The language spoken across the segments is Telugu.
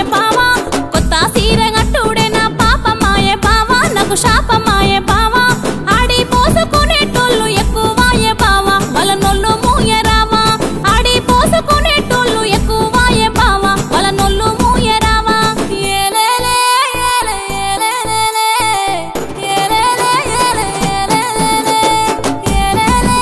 బావా కొత్త సీర గట్టుడే నా పాపమాయే బావా నాకు శాపమాయే బావా ఆడి పోసుకునేటోళ్ళు ఎక్కువాయే బావా వాళ్ళ నొల్లు మూయరావా ఆడి పోసుకునేటోళ్ళు ఎక్కువాయే బావా వాళ్ళ నొల్లు మూయరావా ఏలేలే ఏలే ఏలేలేలే ఏలేలే ఏలే ఏలేలేలే ఏలేలే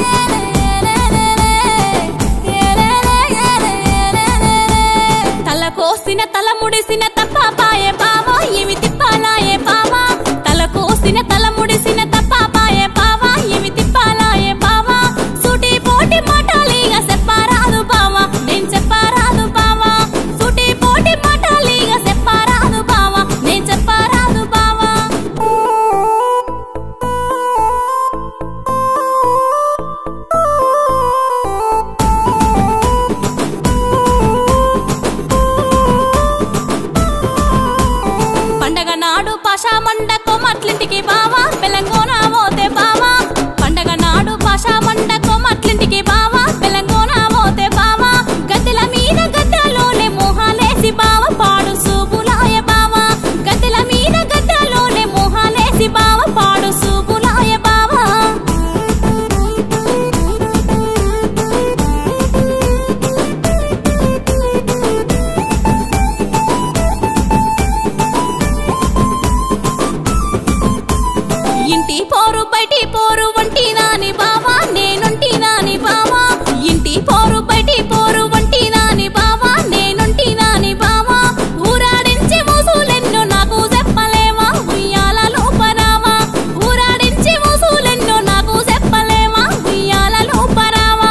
ఏలే ఏలేలేలే తల కోసిన తల ముడిసిన తప్ప పాయే బావా ఇవి తిప్పాలాయే బావా తల కోసిన తల ముడిసిన తప్ప పాయే బావా ఇవి తిప్పాలాయే బావా సూటి పోటి మాటలీగా చెప్పారాదు బావా నేను చెప్పారాదు బావా సూటి పోటి మాటలీగా చెప్పారాదు బావా నేను చెప్పారాదు బావా పండగ నాడు పాషా మండకో మట్లింటికి బావా తెలంగాణ పోతే బావా పండగ నాడు పాషా మండకో మట్లింటికి బావా తెలంగాణ పోతే బావా గద్దెల మీద గద్దలోనే మోహాలేసి బావ పాడు సూపులాయ బావా గద్దెల మీద గద్దలోనే మోహాలేసి బావ పాడు సూపులాయ బావా ఇంటి పోరు బయటి పోరు వంటి నాని బావా నేనుంటి నాని బావా ఇంటి పోరు బయటి పోరు వంటి నాని బావా నేనుంటి నాని బావా ఊరాడించి మోసులెన్నో నాకు చెప్పలేవా ఉయ్యాల లోపరావా ఊరాడించి మోసులెన్నో నాకు చెప్పలేవా ఉయ్యాల లోపరావా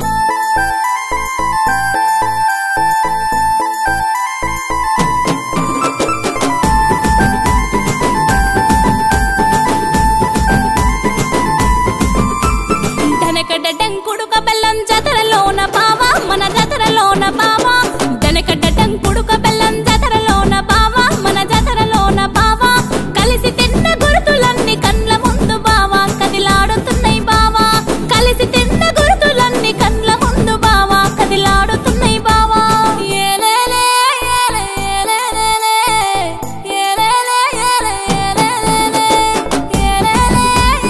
ధనకడ్డ డంకుడుక బెల్లం జాతరలోన బావా మన జాతరలోన బావా ధనకడ్డ డంకుడుక బెల్లం జాతరలోన బావా మన జాతరలోన బావా కలిసి తిన్న గుర్తులన్నీ కండ్ల ముందు బావా కదిలాడుతున్నాయి బావా కలిసి తిన్న గుర్తులన్నీ కండ్ల ముందు బావా కదిలాడుతున్నాయి బావా ఏలేలే ఏలే ఏలేలేలే ఏలేలే ఏలే ఏలేలేలే ఏలేలే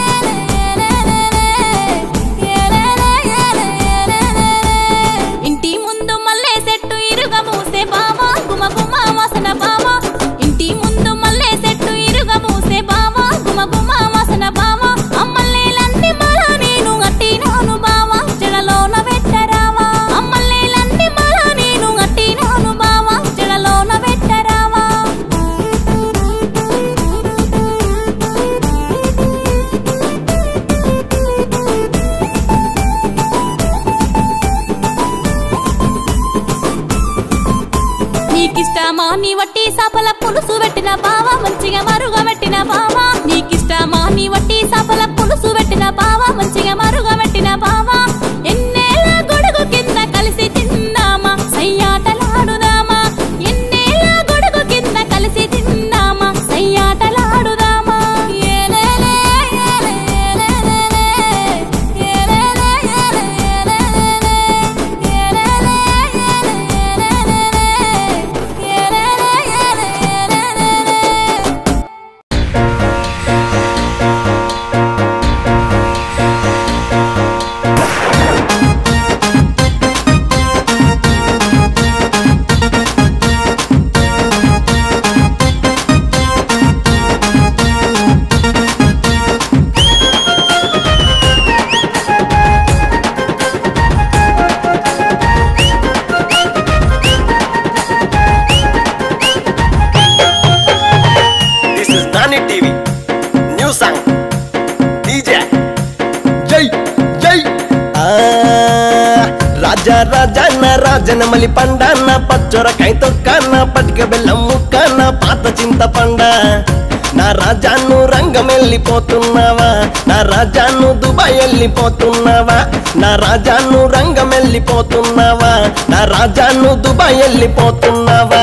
ఇంటి ముందు మల్లె చెట్టు ఇరుగ మూసే బావా గుమ గుమ వాసన బావా ఇంటి ముందు మల్లె చెట్టు ఇరుగ మూసే బావా గుమ గుమ వాసన బావా అమ్మల్లేలంటి మల నేను అట్టినాను బావా జడలోన పెట్టరావా అమ్మల్లేలంటి మల నేను అట్టినాను బావా జడలోన పెట్టరావా నీకిష్టమా నీ వట్టి సాపల పులుసు పెట్టిన బావా మంచిగా మరుగా పెట్టిన బావా నీకిష్టమా నీ వట్టి సాపల పులుసు పెట్టిన బావా మంచిగా మరుగా పెట్టిన బావా ఎన్నేళ్ళ గొడుగు కింద కలిసి తిందామా సయ్యాటలాడుదామా ఎన్నేళ్ళ గొడుగు కింద కలిసి తిందామా సయ్యాటలాడుదామా ఏలేలే ఏలే ఏలేలేలే ఏలేలే ఏలే ఏలేలేలే ఏలేలే ఏలే ఏలేలేలే ఏలేలే ఏలేలేలే This is Nani TV. New song. DJ. జై జై ఆ రాజా రాజన్న రాజన మలి పండాన్న పచ్చొరకాయ తొక్కన్న పటిక బెల్లం ముక్కన్న పాత చింత పండ నా రాజాను రంగం వెళ్ళిపోతున్నావా నా రాజాను దుబాయ్ వెళ్ళిపోతున్నావా నా రాజాను రంగం వెళ్ళిపోతున్నావా నా రాజాను దుబాయ్ వెళ్ళిపోతున్నావా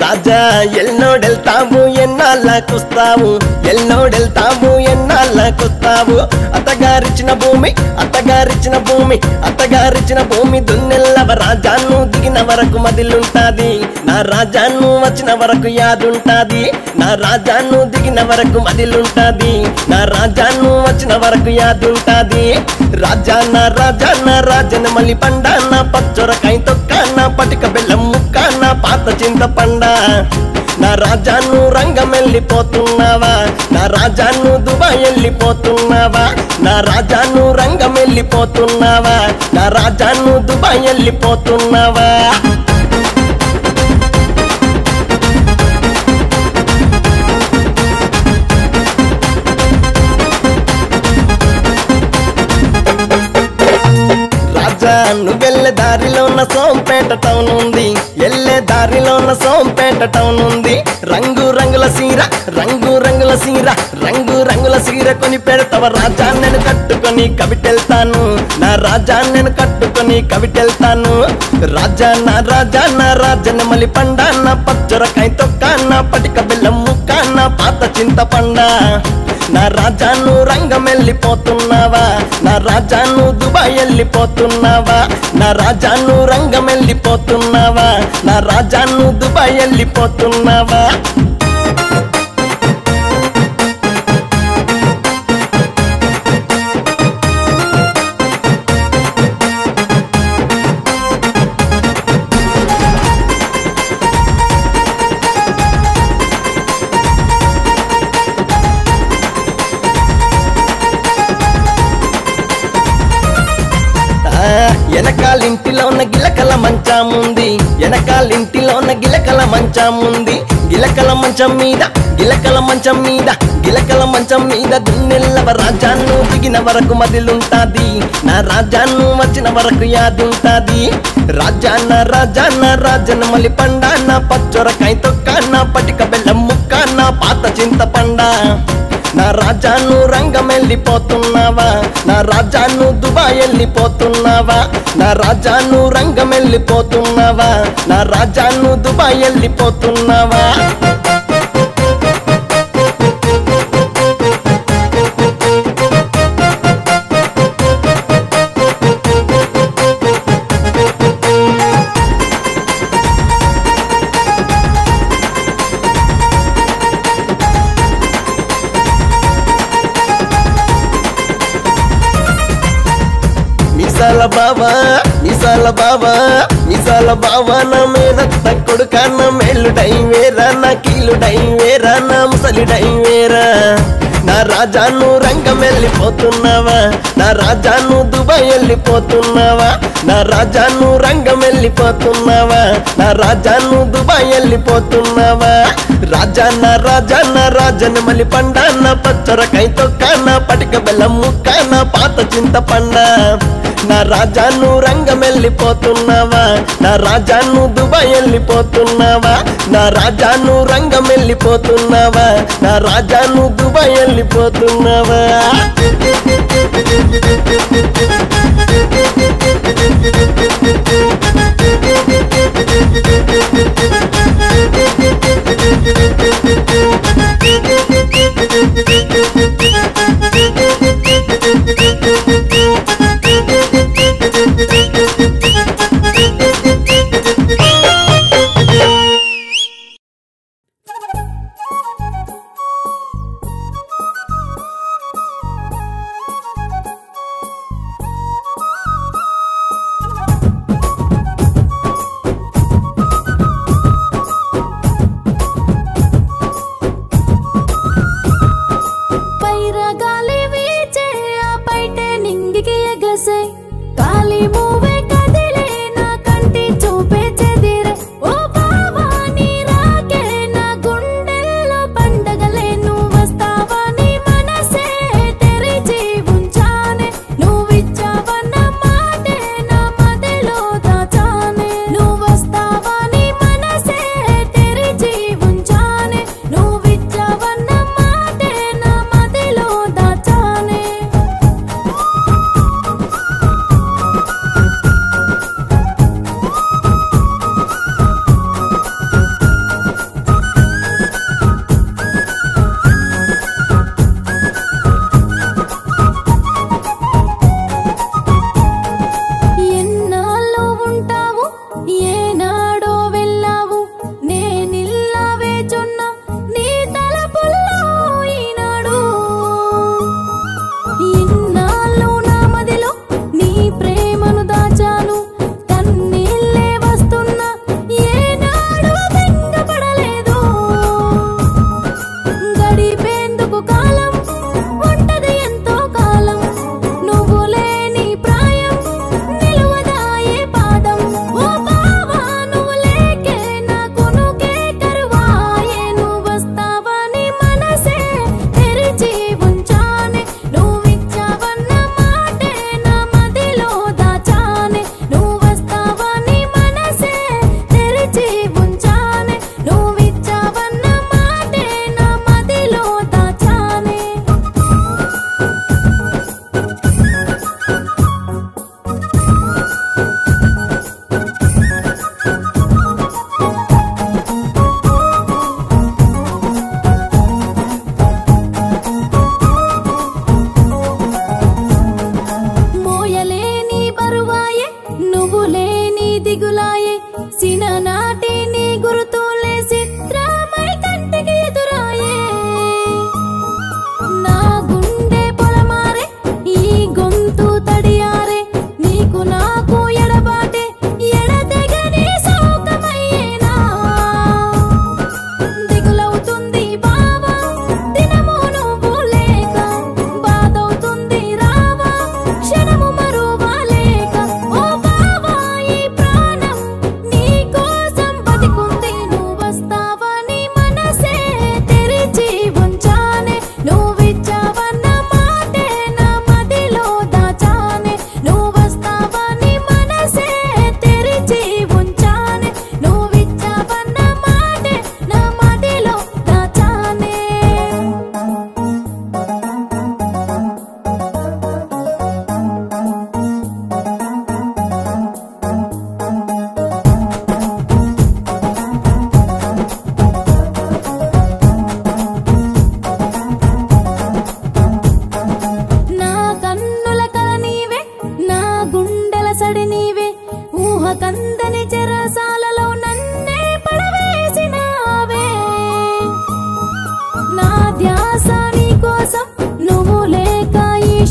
రాజా ఎల్నోడెళ్తావు ఎన్నాళ్ళకొస్తావు ఎల్నోడెళ్తావు ఎన్నాళ్ళకొస్తావు అత్తగారిచ్చిన భూమి అత్తగారిచ్చిన భూమి అత్తగారిచ్చిన భూమి దున్నెల్లవ రాజాను దిగిన వరకు మదిలుంటాది నా రాజాను వచ్చిన వరకు యాదుంటాది నా రాజాను దిగిన వరకు మదిలుంటాది నా రాజాను వచ్చిన వరకు యాదుంటాది రాజా నా రాజా నా రాజన మలి పండ నా పచ్చొరకాయ తొక్క నా పటిక బెల్లం ముక్క నా పాత చింతపండ నా రాజాను రంగం వెళ్ళిపోతున్నావా నా రాజాను దుబాయ్ వెళ్ళిపోతున్నావా నా రాజాను రంగం వెళ్ళిపోతున్నావా నా రాజాను దుబాయ్ వెళ్ళిపోతున్నావా రాజా నువ్వెళ్ళే దారిలో ఉన్న సోంపేట టౌన్ ఉంది ఎల్లే దారిలో ఉన్న సోంపేట టౌన్ ఉంది రంగు రంగుల సీర రంగు రంగుల సీర రంగు రంగుల సీర కొని పెడతావ రాజా నేను కట్టుకొని కవిటెళ్తాను నా రాజా నేను కట్టుకొని కవిటెళ్తాను రాజా నా రాజా నా రాజన మలి పండ నా పచ్చొరకాయ తొక్క నా పటిక బెల్లం ముక్క నా పాత చింతపండ నా రాజాను రంగం వెళ్ళిపోతున్నావా నా రాజాను దుబాయ్ వెళ్ళిపోతున్నావా నా రాజాను రంగం వెళ్ళిపోతున్నావా నా రాజాను దుబాయ్ వెళ్ళిపోతున్నావా ఆ, వెనకాలింటిలో ఉన్న గిలకల మంచం ఉంది వెనకాలింటిలో ఉన్న గిలకల మంచం ఉంది గిలకల మంచం మీద గిలకల మంచం మీద గిలకల మంచం మీద దున్నెల్లవ రాజాను దిగిన వరకు మదిలుంటాది నా రాజాను వచ్చిన వరకు యాదుంటాది రాజాన్న రాజాన్న రాజన మలి పండ నా పచ్చొరకాయ తొక్క నా పటిక బెల్లం ముక్క నా పాత చింతపండ నా రాజాను రంగం వెళ్ళిపోతున్నావా నా రాజాను దుబాయ్ వెళ్ళిపోతున్నావా నా రాజాను రంగం వెళ్ళిపోతున్నావా నా రాజాను దుబాయ్ వెళ్ళిపోతున్నావా మిసాల బావా మిసాల బావా మిసాల బావా నా మేనత్త కొడుక నా మేలుడై వేరా నా కీలుడై వేరా నా ముసలిడై వేరా నా రాజాను రంగం వెళ్ళిపోతున్నావా నా రాజాను దుబాయ్ వెళ్ళిపోతున్నావా నా రాజాను రంగం వెళ్ళిపోతున్నావా నా రాజాను దుబాయ్ వెళ్ళిపోతున్నావా రాజా నా రాజా నా రాజన మలి పండ నా పచ్చరకాయ తొక్క నా పటిక బెల్లం ముక్క నా పాత చింతపండ నా రాజాను రంగం వెళ్ళిపోతున్నావా నా రాజాను దుబాయ్ వెళ్ళిపోతున్నావా నా రాజాను రంగం వెళ్ళిపోతున్నావా నా రాజాను దుబాయ్ వెళ్ళిపోతున్నావా పైర గాలి వీచే ఆ పైటే నింగికి ఎగసే గాలి మూవే కదిలే నా కంటి చూపే చెదిరే ఓ బావా నీ రాకే నా గుండెల్లో పండగలే నువ్వు వస్తావా నీ మనసే తెరిచి ఉంచానే నువ్విచ్చావన్న మాటే నా మదిలో దాచానే నువ్వు వస్తావా నీ మనసే తెరిచి ఉంచానే నువ్విచ్చావన్న మాటే నా మదిలో దాచానే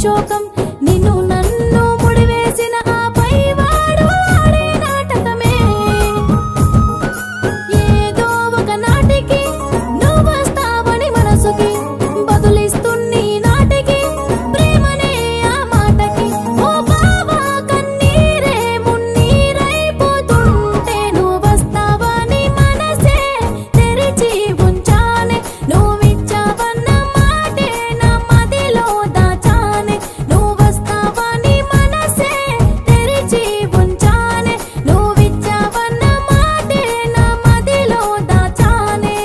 శోకం నిన్ను నన్ను ముడివేసిన ఆ పైవాడు ఆడే నాటకమే ఏదో ఒక నాటికి నువ్వు వస్తావని మనసుకి బదులిస్తున్నీ నాటికి ప్రేమనే ఆ మాటకి ఓ బావా కన్నీరే మున్నీరైపోతుంటే నువ్వు వస్తావని మనసే తెరిచి ఉంచానే నువ్విచ్చావన్న మాటే నా మదిలో దాచానే నువ్వు వస్తావని మనసే తెరిచి ఉంచానే నువ్విచ్చావన్న మాటే నా మదిలో దాచానే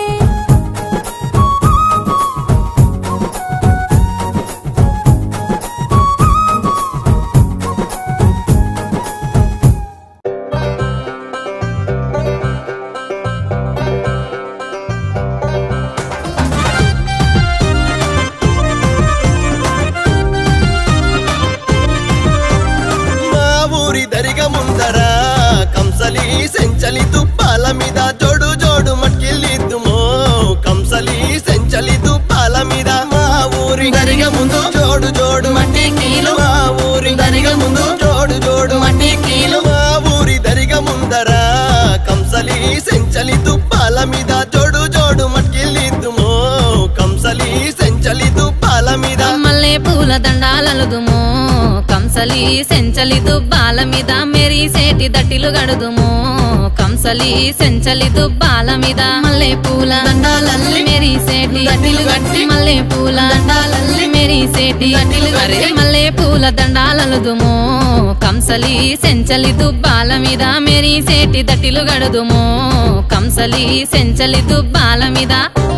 మా ఊరి దరిగ ముందర కంసలి సెంచలి తుప్పాల మీద జోడు జోడు మట్కిల్లిద్దుమో కంసలి సెంచలి తుప్పాల మీద మా ఊరి దరిగ ముందు జోడు జోడు మట్టి కీలు మా ఊరి దరిగ ముందు జోడు జోడు మట్టి కీలు మా ఊరి దరిగ ముందర కంసలి సెంచలి తుప్పాల మీద జోడు జోడు మట్కిల్లిద్దుమో కంసలి సెంచలి తుప్పాల మీద మల్లె పూల దండాలలుదుమో కంసలి సెంచలి దుబ్బాల మీద మెరిసేటి దట్టిలు గడుదుమో కంసలి సెంచలి దుబ్బాల మీద మల్లె పూల దండాలల్లి మెరిసేటి దట్టిలు గట్టి మల్లె పూల దండాలల్లి మెరిసేటి దట్టిలు గట్టి మల్లె పూల దండాలలుదుమో కంసలి సెంచలి దుబ్బాల మీద మెరిసేటి దట్టిలు గడుదుమో కంసలి సెంచలి దుబ్బాల మీద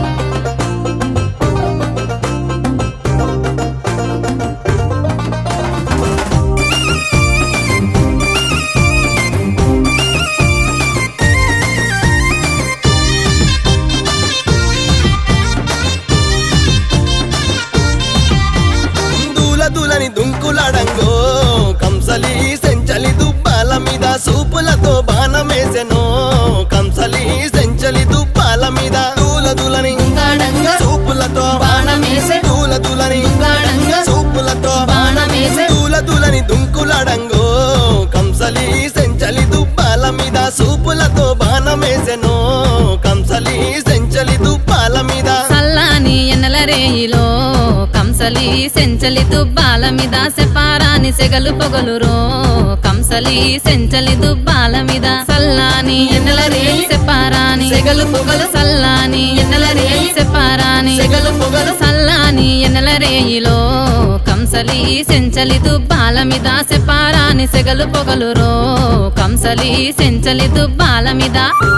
దూల దూలని దుంకులాడంగో కంసలి సెంచలి దుబ్బాల మీద సూపులతో బాణమేసెనో కంసలి సెంచలి దుబ్బాల మీద దూల దూలని సూపులతో బాణమేసె దూల దూలని సూపులతో బాణమేసె దూల దూలని దుంకులాడంగో కంసలి సెంచలి దుబ్బాల మీద సూపులతో బాణమేసెనో కంసలి సెంచలి దుబ్బాల మీద సల్లాని ఎన్నెల రేయిలో కంసలి సెంచలి దుబ్బాల మీద సెపారాని సెగలు పొగలురో కంసలి సెంచలి దుబ్బాల మీద సల్లాని ఎన్నెల రేయి సెపారాని సెగలు పొగలు సల్లాని ఎన్నెల రేయి సెపారాని సెగలు పొగలు సల్లాని ఎన్నెల రేయిలో కంసలి సెంచలి దుబ్బాల మీద సెపారాని సెగలు పొగలురో కంసలి సెంచలి దుబ్బాల మీద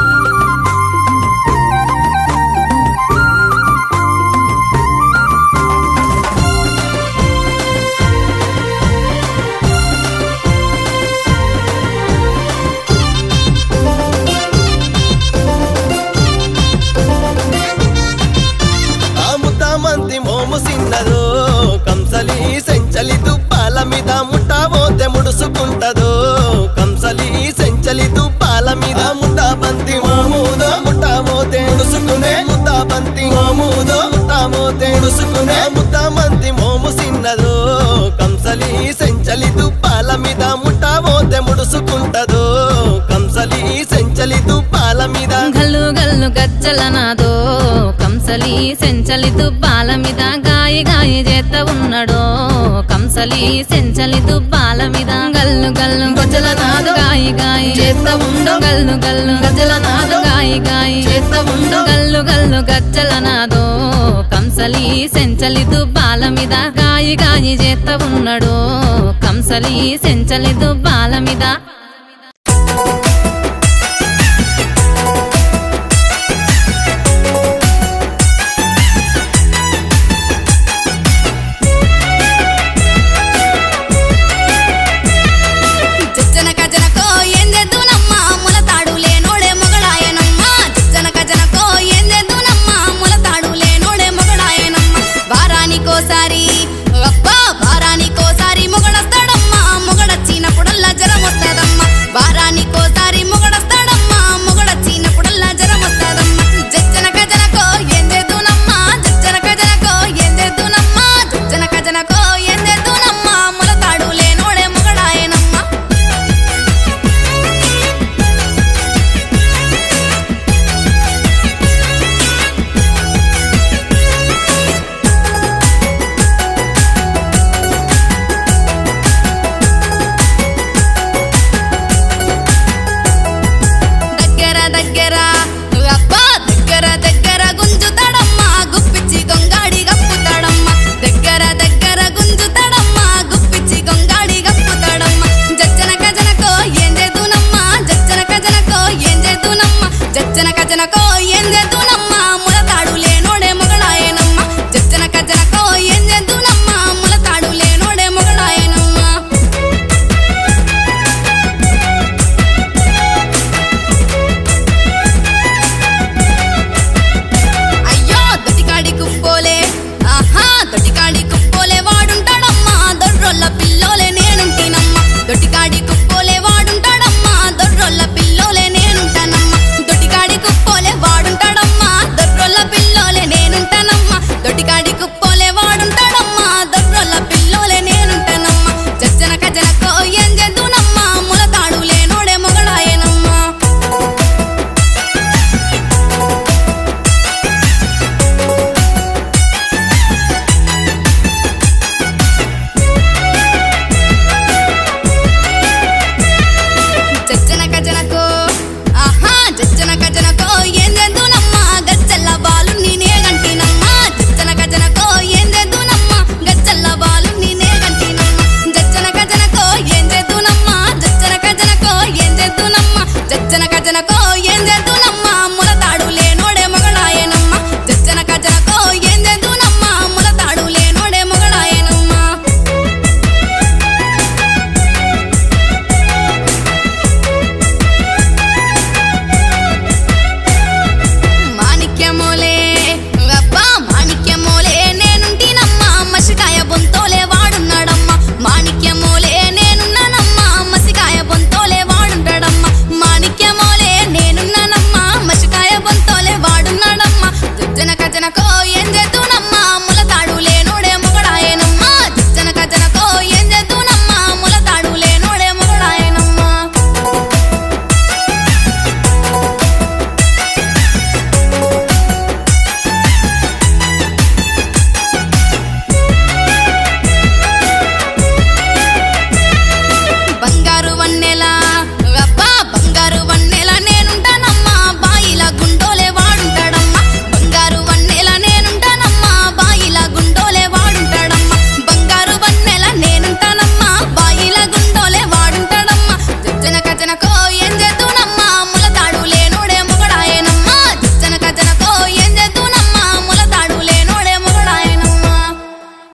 ఆ ముద్దామంతి మోము సిన్నదో కంసలి సెంచలి దుబ్బాల మీద ముట్టాబోతే ముడుసుకుంటదో కంసలి సెంచలి దుబ్బాల మీద ముద్దాబంతి మోముదో ముట్టాబోతే ముడుసుకునే ముద్దాబంతి మోముదో ముట్టాబోతే ముడుసుకునే ముద్దామంతి మోము సిన్నదో కంసలి సెంచలి దుబ్బాల మీద ముట్టాబోతే ముడుసుకుంటదో కంసలి సెంచలి దుబ్బాల మీద గల్లు గల్లు గజ్జల నాదో కంసలి సెంచలి దుబ్బాల మీద గాయి గాయి చేత ఉన్నాడో కంసలి సెంచలి దుబ్బాల మీద గల్లు గల్లు గజ్జల నాదు గాయి గాయి చేత ఉండు గల్లు గల్లు గజ్జల నాదు గాయి గాయి చేత ఉండు గల్లు గల్లు గజ్జల నాదో కంసలి సెంచలి దుబ్బాల మీద గాయి గాయి చేత ఉన్నాడో కంసలి సెంచలి దుబ్బాల మీద